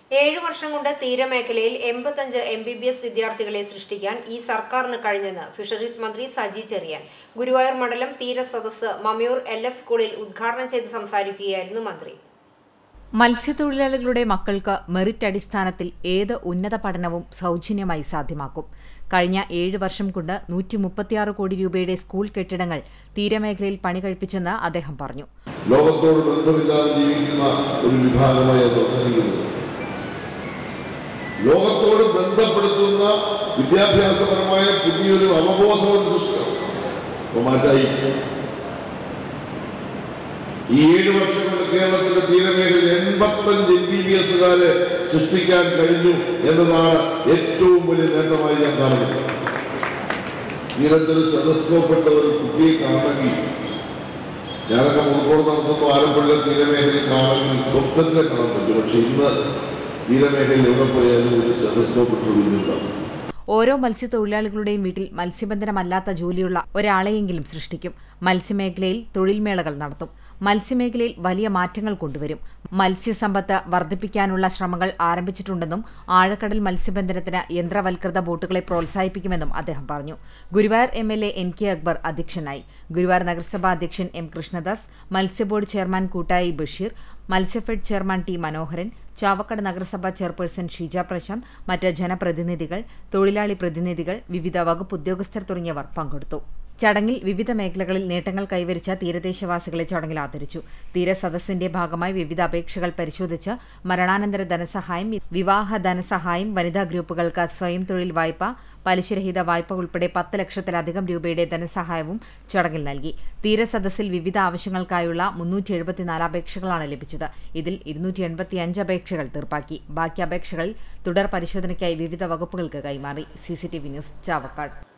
ഏഴു വർഷം കൊണ്ട് തീരമേഖലയിൽ എൺപത്തഞ്ച് എം ബി ബി എസ് വിദ്യാർത്ഥികളെ സൃഷ്ടിക്കാൻ ഈ സർക്കാരിന് കഴിഞ്ഞെന്ന് ഫിഷറീസ് മന്ത്രി സജി ചെറിയാൻ ഗുരുവായൂർ മണ്ഡലം തീര സദസ്സ് മമയൂർ എൽ എഫ് സ്കൂളിൽ ഉദ്ഘാടനം ചെയ്ത് സംസാരിക്കുകയായിരുന്നു മന്ത്രി മത്സ്യത്തൊഴിലാളികളുടെ മക്കൾക്ക് മെറിറ്റ് അടിസ്ഥാനത്തിൽ ഏത് ഉന്നത പഠനവും സൗജന്യമായി സാധ്യമാക്കും കഴിഞ്ഞ ഏഴ് വർഷം കൊണ്ട് നൂറ്റി മുപ്പത്തിയാറ് കോടി രൂപയുടെ സ്കൂൾ കെട്ടിടങ്ങൾ തീരമേഖലയിൽ പണി കഴിപ്പിച്ചെന്ന് അദ്ദേഹം പറഞ്ഞു ലോകത്തോട് ബന്ധമില്ലാതെ ജീവിക്കുന്ന ഒരു വിഭാഗമായി അത് അവസാനിക്കുന്നത് ലോകത്തോട് ബന്ധപ്പെടുത്തുന്ന വിദ്യാഭ്യാസപരമായ പുതിയൊരു അവബോധം സൃഷ്ടിക്കണം ഇപ്പൊ മാറ്റായി ഈ ഏഴ് വർഷം കൊണ്ട് കേരളത്തിന്റെ തീരമേഖലയിൽ എൺപത്തഞ്ച് എം ബി ബി എസുകാരെ സൃഷ്ടിക്കാൻ കഴിഞ്ഞു എന്നതാണ് ഏറ്റവും വലിയ നേട്ടമായി ഞാൻ കാണുന്നത് തീരത്തൊരു സ്റ്റെതസ്കോപ്പെട്ട ഒരു കുട്ടിയെ കാണണമെങ്കിൽ ഞാനൊക്കെ മുൻപോട് നടത്തുമ്പോൾ ആലപ്പുഴ തീരമേഖലയിൽ കാണണമെങ്കിൽ സ്വപ്നത്തെ കാണാൻ പറ്റും പക്ഷെ ഇന്ന് തീരമേഖലയിൽ എവിടെ പോയാലും ഒരു സ്റ്റെതസ്കോപ്പെട്ട വീടുണ്ടാവും ഓരോ മത്സ്യത്തൊഴിലാളികളുടെയും വീട്ടിൽ മത്സ്യബന്ധനമല്ലാത്ത ജോലിയുള്ള ഒരാളെയെങ്കിലും സൃഷ്ടിക്കും മത്സ്യമേഖലയിൽ തൊഴിൽ മേളകൾ നടത്തും മത്സ്യമേഖലയിൽ വലിയ മാറ്റങ്ങൾ കൊണ്ടുവരും മത്സ്യസമ്പത്ത് വർദ്ധിപ്പിക്കാനുള്ള ശ്രമങ്ങൾ ആരംഭിച്ചിട്ടുണ്ടെന്നും ആഴക്കടൽ മത്സ്യബന്ധനത്തിന് യന്ത്രവൽകൃത ബോട്ടുകളെ പ്രോത്സാഹിപ്പിക്കുമെന്നും അദ്ദേഹം പറഞ്ഞു Guruvayur M L A N K Akbar അധ്യക്ഷനായി ഗുരുവായൂർ നഗരസഭാ അധ്യക്ഷൻ എം കൃഷ്ണദാസ് മത്സ്യബോർഡ് ചെയർമാൻ കൂട്ടായി ബഷീർ മത്സ്യഫെഡ് ചെയർമാൻ ടി മനോഹരൻ ചാവക്കാട് നഗരസഭാ ചെയർപേഴ്സൺ ഷീജ പ്രശാന്ത് മറ്റ് ജനപ്രതിനിധികൾ തൊഴിലാളി പ്രതിനിധികൾ വിവിധ വകുപ്പ് ഉദ്യോഗസ്ഥർ തുടങ്ങിയവർ പങ്കെടുത്തു ചടങ്ങിൽ വിവിധ മേഖലകളിൽ നേട്ടങ്ങൾ കൈവരിച്ച തീരദേശവാസികളെ ചടങ്ങിൽ ആദരിച്ചു തീരസദസ്സിന്റെ ഭാഗമായി വിവിധ അപേക്ഷകൾ പരിശോധിച്ച് മരണാനന്തര ധനസഹായം വിവാഹ ധനസഹായം വനിതാ ഗ്രൂപ്പുകൾക്ക് സ്വയം തൊഴിൽ വായ്പ പലിശരഹിത വായ്പ ഉൾപ്പെടെ പത്ത് ലക്ഷത്തിലധികം രൂപയുടെ ധനസഹായവും ചടങ്ങിൽ നൽകി തീരസദസ്സിൽ വിവിധ ആവശ്യങ്ങൾക്കായുള്ള മുന്നൂറ്റി എഴുപത്തിനാല് അപേക്ഷകളാണ് ലഭിച്ചത് ഇതിൽ ഇരുന്നൂറ്റി എൺപത്തിയഞ്ച് അപേക്ഷകൾ തീർപ്പാക്കി ബാക്കി അപേക്ഷകൾ തുടർ പരിശോധനയ്ക്കായി വിവിധ വകുപ്പുകൾക്ക് കൈമാറി സിസിടിവി ന്യൂസ് ചാവക്കാട്